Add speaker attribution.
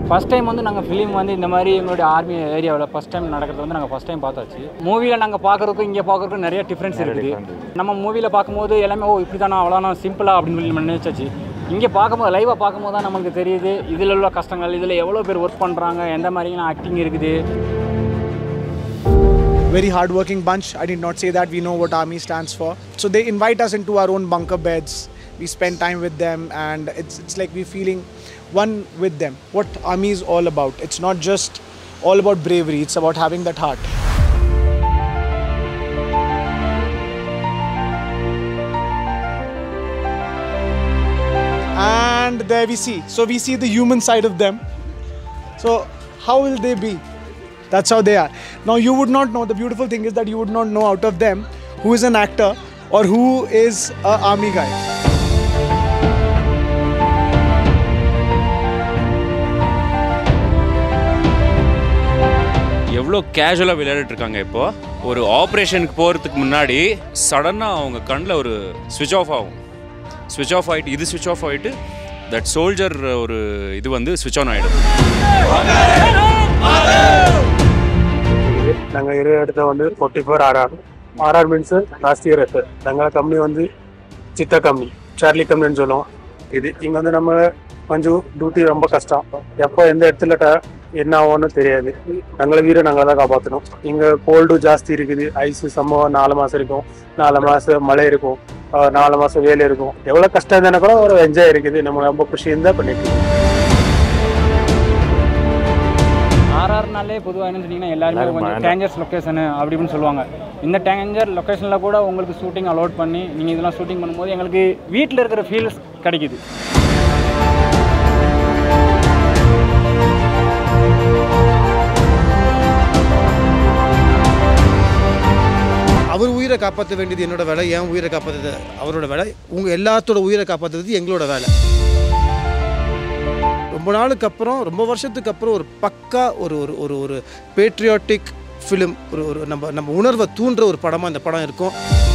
Speaker 1: First time வந்து நாங்கள் film வந்து இந்த மாதிரி எங்களுடைய ஆர்மி ஏரியாவில் ஃபஸ்ட் டைம் நடக்கிறது வந்து நாங்கள் ஃபஸ்ட் டைம் பார்த்தாச்சு மூவியில் நாங்கள் பார்க்குறதுக்கும் இங்கே பார்க்குறதுக்கும் நிறைய டிஃப்ரென்ஸ் இருக்குது நம்ம மூவியில் பார்க்கும்போது எல்லாமே ஓ இப்படி தானா அவ்வளோனா சிம்பிளாக அப்படின்னு சொல்லி நம்ம நினைச்சாச்சு இங்கே பார்க்கும்போது லைவாக பார்க்கும்போது தான் நமக்கு தெரியுது இதில் உள்ள கஷ்டங்கள் இதில் எவ்வளோ பேர் ஒர்க் பண்ணுறாங்க எந்த மாதிரியான ஆக்டிங் இருக்குது
Speaker 2: very hardworking bunch. I did not say that we know what army stands for. So they invite us into our own bunker beds. We spend time with them, and it's it's like we're feeling one with them. What army is all about. It's not just all about bravery. It's about having that heart. And there we see. So we see the human side of them. So how will they be? That's how they are. Now you would not know. The beautiful thing is that you would not know out of them who is an actor or who is a army guy.
Speaker 3: எவ்வளோ கேஷுவலாக விளையாடிட்டு இருக்காங்க இப்போ ஒரு ஆப்ரேஷனுக்கு போகிறதுக்கு முன்னாடி சடனாக அவங்க கண்ணில் ஒரு ஸ்விட்ச் ஆஃப் ஆகும் ஸ்விட்ச் ஆஃப் ஆகிட்டு இது ஸ்விட்ச் ஆஃப் ஆகிட்டு தட் சோல்ஜர் ஒரு இது வந்து ஸ்விட்ச் ஆன் ஆகிடும்
Speaker 4: நாங்கள் இரு இடத்த வந்து forty four RR RR means last year F நாங்கள் கம்பெனி வந்து சித்தா கம்பெனி சார்லி கம்பெனின்னு சொல்லுவோம் இது இங்கே வந்து நம்ம கொஞ்சம் டியூட்டி ரொம்ப கஷ்டம் எப்போ எந்த இடத்துல ட- என்ன ஆகும்னு தெரியாது நாங்கள வீரை நாங்கள் தான் காப்பாற்றணும் இங்கே கோல்டு ஜாஸ்தி இருக்குது ஐஸு சம்பவம் நாலு மாதம் இருக்கும் நாலு மாதம் மழை இருக்கும் ஆஹ் நாலு மாதம் வேலை இருக்கும் எவ்வளோ கஷ்டம் இருந்தால் கூட ஒரு என்ஜாய் இருக்குது நம்ம ரொம்ப குஷி இருந்தால் பண்ணிட்டு இருக்கோம்.
Speaker 1: ஆர்ஆர்னாலே பொதுவாக என்ன சொன்னீங்கன்னா எல்லாருமே கொஞ்சம் டேஞ்சர்ஸ் லொக்கேஷனு அப்படி இப்படின்னு சொல்லுவாங்க இந்த டேஞ்சர் லொக்கேஷனில் கூட உங்களுக்கு ஷூட்டிங் அலோட் பண்ணி நீங்கள் இதெல்லாம் ஷூட்டிங் பண்ணும்போது எங்களுக்கு வீட்டில் இருக்கிற ஃபீல்ஸ் கிடைக்குது
Speaker 5: அவர் உயிரை காப்பாற்ற வேண்டியது என்னோட வேலை என் உயிரை காப்பாற்றுறது அவரோட வேலை உங்கள் எல்லாத்தோட உயிரை காப்பாற்றுறது எங்களோட வேலை ரொம்ப நாளுக்கு அப்புறம் ரொம்ப வருஷத்துக்கு அப்புறம் ஒரு பக்கா ஒரு ஒரு ஒரு ஒரு பேட்ரியாட்டிக் ஃபிலிம் ஒரு ஒரு நம்ம நம்ம உணர்வை தூண்டுற ஒரு படமாக இந்த படம் இருக்கும்